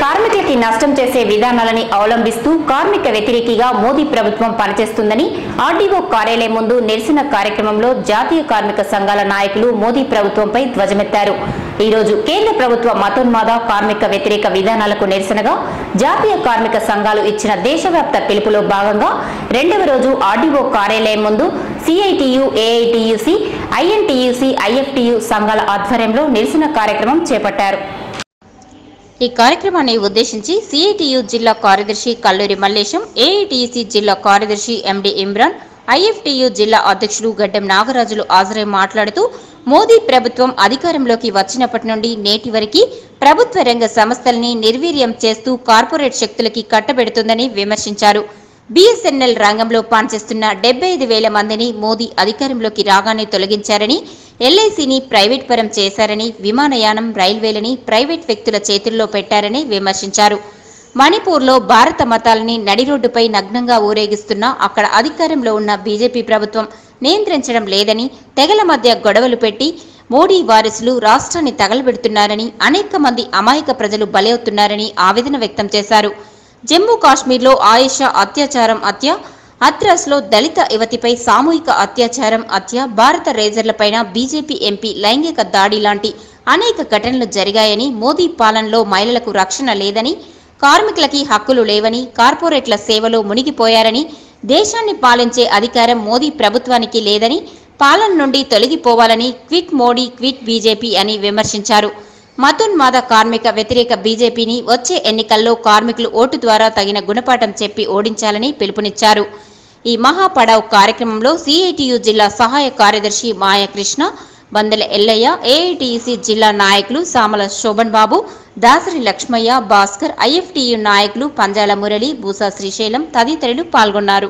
కార్మికులకి నష్టం చేసే విధానాలని అవలంబిస్తూ కార్మిక వ్యతిరేకిగా మోదీ ప్రభుత్వం పనిచేస్తుందని ఆర్డీఓ కార్యాలయం ముందు నిరసన కార్యక్రమంలో జాతీయ కార్మిక సంఘాల నాయకులు మోదీ ప్రభుత్వంపై ధ్వజమెత్తారు ఈ రోజు కేంద్ర ప్రభుత్వ మతోన్మాద కార్మిక వ్యతిరేక విధానాలకు నిరసనగా జాతీయ కార్మిక సంఘాలు ఇచ్చిన దేశవ్యాప్త పిలుపులో భాగంగా రెండవ రోజు ఆర్డీఓ కార్యాలయం ముందు సిఐటియు ఏఐటియుసి ఐఎన్టీయూసీ ఐఎఫ్టియు సంఘాల ఆధ్వర్యంలో నిరసన కార్యక్రమం చేపట్టారు ఈ కార్యక్రమాన్ని ఉద్దేశించి సిఐటియు జిల్లా కార్యదర్శి కల్లూరి మల్లేశం ఏఐటిసి జిల్లా కార్యదర్శి ఎండి ఇమ్రాన్ ఐఎఫ్టియు జిల్లా అధ్యక్షుడు గడ్డం నాగరాజులు హాజరై మాట్లాడుతూ మోదీ ప్రభుత్వం అధికారంలోకి వచ్చినప్పటి నుండి నేటి వరకు ప్రభుత్వ రంగ సంస్థల్ని నిర్వీర్యం చేస్తూ కార్పొరేట్ శక్తులకి కట్టబెడుతుందని విమర్శించారు బీఎస్ఎన్ఎల్ రంగంలో పనిచేస్తున్న డెబ్బై ఐదు వేల మందిని మోదీ అధికారంలోకి రాగానే తొలగించారని ఎల్ఐసిని ప్రైవేట్ పరం చేశారని విమానయానం రైల్వేలని ప్రైవేట్ వ్యక్తుల చేతుల్లో పెట్టారని విమర్శించారు మణిపూర్లో భారత మతాలని నడిరోడ్డుపై నగ్నంగా ఊరేగిస్తున్నా అక్కడ అధికారంలో ఉన్న బీజేపీ ప్రభుత్వం నియంత్రించడం లేదని తెగల మధ్య గొడవలు పెట్టి మోడీ వారసులు రాష్ట్రాన్ని తగలబెడుతున్నారని అనేక మంది అమాయక ప్రజలు బలవుతున్నారని ఆవేదన వ్యక్తం చేశారు జమ్మూ కాశ్మీర్లో ఆయేషా అత్యాచారం హత్య హత్రాస్లో దళిత యువతిపై సామూహిక అత్యాచారం హత్య భారత రేజర్లపైన బీజేపీ ఎంపీ లైంగిక దాడి లాంటి అనేక ఘటనలు జరిగాయని మోదీ పాలనలో మహిళలకు రక్షణ లేదని కార్మికులకి హక్కులు లేవని కార్పొరేట్ల సేవలో మునిగిపోయారని దేశాన్ని పాలించే అధికారం మోదీ ప్రభుత్వానికి లేదని పాలన నుండి తొలగిపోవాలని క్విట్ మోడీ క్విట్ బీజేపీ అని విమర్శించారు మతోన్మాద కార్మిక వ్యతిరేక బీజేపీని వచ్చే ఎన్నికల్లో కార్మికులు ఓటు ద్వారా తగిన గుణపాఠం చెప్పి ఓడించాలని పిలుపునిచ్చారు ఈ మహాపడావ్ కార్యక్రమంలో సిఐటియు జిల్లా సహాయ కార్యదర్శి మాయకృష్ణ బందెల ఎల్లయ్య ఏఐటిసి జిల్లా నాయకులు సామల శోభన్ బాబు దాసరి లక్ష్మయ్య భాస్కర్ ఐఎఫ్టియు నాయకులు పంజాల మురళి బూసా శ్రీశైలం తదితరులు పాల్గొన్నారు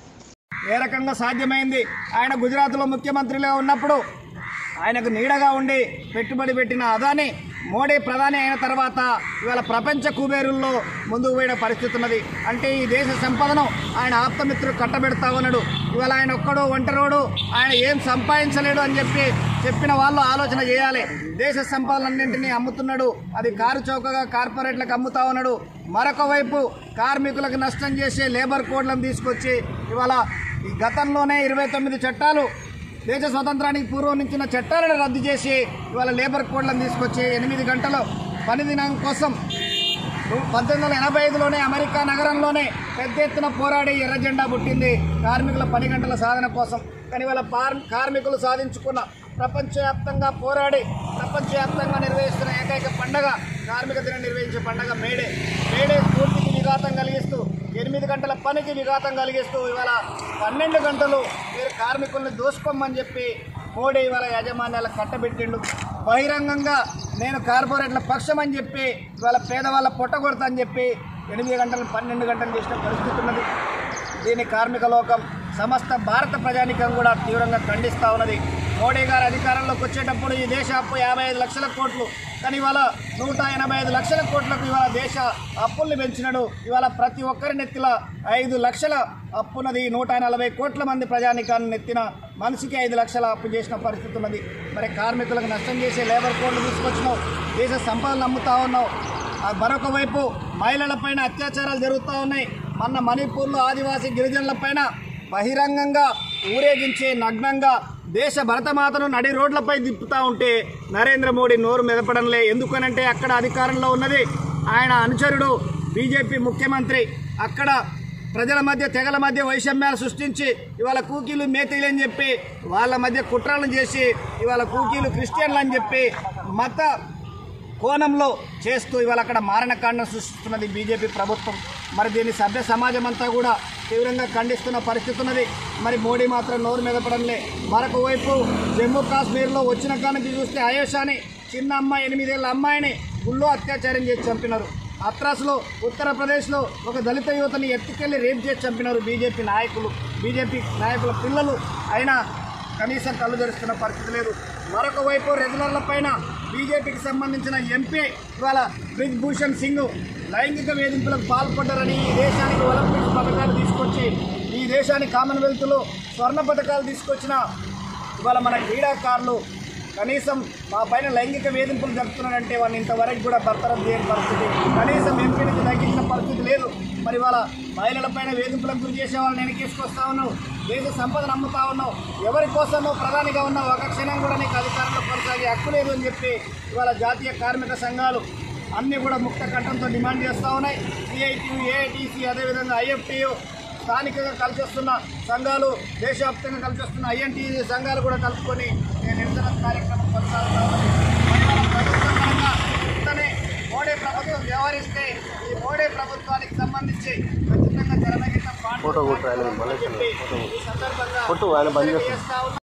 ఏ రకంగా సాధ్యమైంది ఆయన గుజరాత్లో ముఖ్యమంత్రిగా ఉన్నప్పుడు ఆయనకు నీడగా ఉండి పెట్టుబడి పెట్టిన అదాని మోడీ ప్రధాని అయిన తర్వాత ఇవాళ ప్రపంచ కుబేరుల్లో ముందుకు పోయిన పరిస్థితి ఉన్నది అంటే ఈ దేశ సంపదను ఆయన ఆప్తమిత్రుడు కట్టబెడతా ఉన్నాడు ఇవాళ ఆయన ఒక్కడు ఒంటరోడు ఆయన ఏం సంపాదించలేడు అని చెప్పి చెప్పిన వాళ్ళు ఆలోచన చేయాలి దేశ సంపదలన్నింటినీ అమ్ముతున్నాడు అది కారు చౌకగా కార్పొరేట్లకు అమ్ముతా ఉన్నాడు మరొక వైపు కార్మికులకు నష్టం చేసే లేబర్ కోడ్లను తీసుకొచ్చి ఇవాళ ఈ గతంలోనే ఇరవై తొమ్మిది చట్టాలు దేశ స్వతంత్రానికి పూర్వం నుంచిన చట్టాలను రద్దు చేసి ఇవాళ లేబర్ కోడ్లను తీసుకొచ్చి ఎనిమిది గంటలు పని దినం కోసం పంతొమ్మిది వందల ఎనభై ఐదులోనే అమెరికా నగరంలోనే పెద్ద ఎత్తున పోరాడి ఎర్ర జెండా పుట్టింది కార్మికుల పని గంటల సాధన కోసం కానీ వాళ్ళ పార్ కార్మికులు సాధించుకున్న ప్రపంచవ్యాప్తంగా పోరాడి ప్రపంచవ్యాప్తంగా నిర్వహిస్తున్న ఏకైక పండగ కార్మిక దినం నిర్వహించే పండగ మేడే మేడే స్ఫూర్తికి విఘాతం కలిగిస్తూ ఎనిమిది గంటల పనికి విఘాతం కలిగిస్తూ ఇవాళ పన్నెండు గంటలు మీరు కార్మికుల్ని దోసుకోమని చెప్పి మోడీ ఇవాళ యాజమాన్యాలకు కట్టబెట్టిండు బహిరంగంగా నేను కార్పొరేట్ల పక్షం అని చెప్పి ఇవాళ పేదవాళ్ళ పొట్టగొడతా అని చెప్పి ఎనిమిది గంటలు పన్నెండు గంటలు చేసిన పరిస్థితి ఉన్నది దీని కార్మిక లోకం సమస్త భారత ప్రజానికం కూడా తీవ్రంగా ఖండిస్తూ ఉన్నది మోడీ గారు అధికారంలోకి వచ్చేటప్పుడు ఈ దేశ అప్పు యాభై ఐదు లక్షల కోట్లు కానీ ఇవాళ నూట ఎనభై ఐదు లక్షల కోట్లకు ఇవాళ దేశ అప్పుల్ని పెంచినాడు ఇవాళ ప్రతి ఒక్కరి నెత్తిల ఐదు లక్షల అప్పున్నది నూట నలభై కోట్ల మంది ప్రజానికాన్ని నెత్తిన మనిషికి ఐదు లక్షల అప్పు చేసిన పరిస్థితి ఉన్నది మరి కార్మికులకు నష్టం చేసే లేబర్ కోడ్లు తీసుకొచ్చినావు దేశ సంపదలు అమ్ముతా ఉన్నావు ఆ మరొక వైపు మహిళలపైన అత్యాచారాలు జరుగుతూ ఉన్నాయి మొన్న మణిపూర్లో ఆదివాసీ గిరిజనులపైన బహిరంగంగా ఊరేగించే నగ్నంగా దేశ భరతమాతను నడి రోడ్లపై తిప్పుతూ ఉంటే నరేంద్ర మోడీ నోరు మెదపడంలే ఎందుకనంటే అక్కడ అధికారంలో ఉన్నది ఆయన అనుచరుడు బీజేపీ ముఖ్యమంత్రి అక్కడ ప్రజల మధ్య తెగల మధ్య వైషమ్యాలు సృష్టించి ఇవాళ కూకీలు మేతీలు అని చెప్పి వాళ్ళ మధ్య కుట్రలను చేసి ఇవాళ కూకీలు క్రిస్టియన్లు అని చెప్పి మత కోణంలో చేస్తూ ఇవాళ అక్కడ మారణకాండం సృష్టిస్తున్నది బీజేపీ ప్రభుత్వం మరి దీన్ని సభ్య సమాజం అంతా కూడా తీవ్రంగా ఖండిస్తున్న పరిస్థితి ఉన్నది మరి మోడీ మాత్రం నోరు మెదపడంలే మరొక వైపు జమ్మూ కాశ్మీర్లో వచ్చిన కానికి చూస్తే అయోషాని చిన్న అమ్మాయి ఎనిమిదేళ్ల అమ్మాయిని గుళ్ళో అత్యాచారం చేసి చంపినారు అత్రాస్లో ఉత్తరప్రదేశ్లో ఒక దళిత యువతని ఎత్తుకెళ్లి రేప్ చేసి చంపినారు బీజేపీ నాయకులు బీజేపీ నాయకుల పిల్లలు అయినా కనీసం కళ్ళు తెరుస్తున్న పరిస్థితి లేదు మరొక వైపు రెగ్యులర్ల పైన బీజేపీకి సంబంధించిన ఎంపీ ఇవాళ బ్రిజ్ భూషణ్ సింగ్ లైంగిక వేధింపులకు పాల్పడ్డారని ఈ దేశానికి ఒలింపిక్స్ పథకాలు తీసుకొచ్చి ఈ దేశానికి కామన్వెల్త్లో స్వర్ణ పథకాలు తీసుకొచ్చిన ఇవాళ మన క్రీడాకారులు కనీసం మా పైన లైంగిక వేధింపులు జరుపుతున్నారంటే వాడిని ఇంతవరకు కూడా బర్తరఫ్ చేయని పరిస్థితి కనీసం ఎంపీ పరిస్థితి లేదు మరి వాళ్ళ మహిళలపైన వేధింపులకు గురి చేసే వాళ్ళని వెనకేసుకొస్తా ఉన్నావు దేశ సంపదను అమ్ముతా ఉన్నావు ఎవరి కోసమో ప్రధానిగా ఉన్నావు ఒక క్షణం కూడా నీకు అధికారంలో కొనసాగే హక్కు లేదు అని చెప్పి ఇవాళ జాతీయ కార్మిక సంఘాలు అన్నీ కూడా ముక్త కంఠంతో డిమాండ్ చేస్తూ ఉన్నాయి సిఐటియు ఏఐటీసీ అదేవిధంగా ఐఎఫ్టియు స్థానికంగా కలిసి వస్తున్న సంఘాలు దేశవ్యాప్తంగా కలిసి వస్తున్న ఐఎన్టీసీ సంఘాలు కూడా కలుపుకొని నేను నిరసన కార్యక్రమం కొనసాగుతా ఉన్నాను. మరి వాళ్ళ ప్రభుత్వం కనుక వెంటనే మోడీ ప్రభుత్వం వ్యవహరిస్తే ఈ మోడీ ప్రభుత్వానికి సంబంధించి ఖచ్చితంగా జనమగిత ఫోటో కొట్టు ఆయన మళ్ళీ చెప్పి ఈ సందర్భంగా కొట్టు ఆయన బంద్ చేస్తాడు. చేస్తా ఉన్నాను.